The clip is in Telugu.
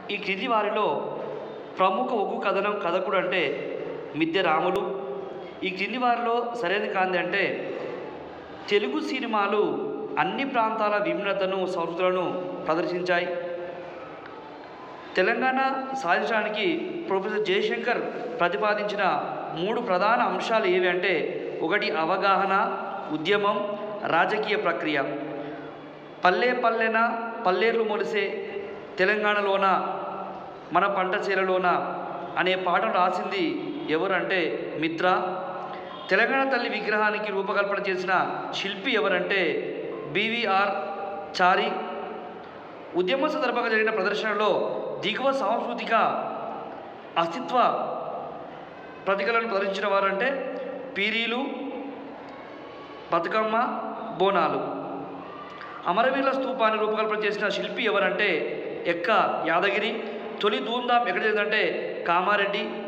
ఈ క్రింది వారిలో ప్రముఖ ఒగ్గు కథనం కథకుడు అంటే మిద్దె రాములు ఈ క్రింది వారిలో సరైనది కాంది అంటే తెలుగు సినిమాలు అన్ని ప్రాంతాల విభిన్నతను సంస్కృతులను ప్రదర్శించాయి తెలంగాణ సాధించడానికి ప్రొఫెసర్ జయశంకర్ ప్రతిపాదించిన మూడు ప్రధాన అంశాలు ఏవి అంటే ఒకటి అవగాహన ఉద్యమం రాజకీయ ప్రక్రియ పల్లె పల్లెన పల్లేర్లు మొలిసే తెలంగాణలోన మన పంట చేలలోన అనే పాటను రాసింది ఎవరంటే మిత్ర తెలంగాణ తల్లి విగ్రహానికి రూపకల్పన చేసిన శిల్పి ఎవరంటే బీవీఆర్ చారి ఉద్యమ సందర్భంగా జరిగిన ప్రదర్శనలో దిగువ సాంస్కృతిక అస్తిత్వ ప్రతికలను ప్రదర్శించిన వారంటే పీరీలు బతుకమ్మ బోనాలు అమరవీరుల స్తూపాన్ని రూపకల్పన చేసిన శిల్పి ఎవరంటే ఎక్క యాదగిరి తొలి ధూమ్ధాం ఎక్కడ జరిగిందంటే కామారెడ్డి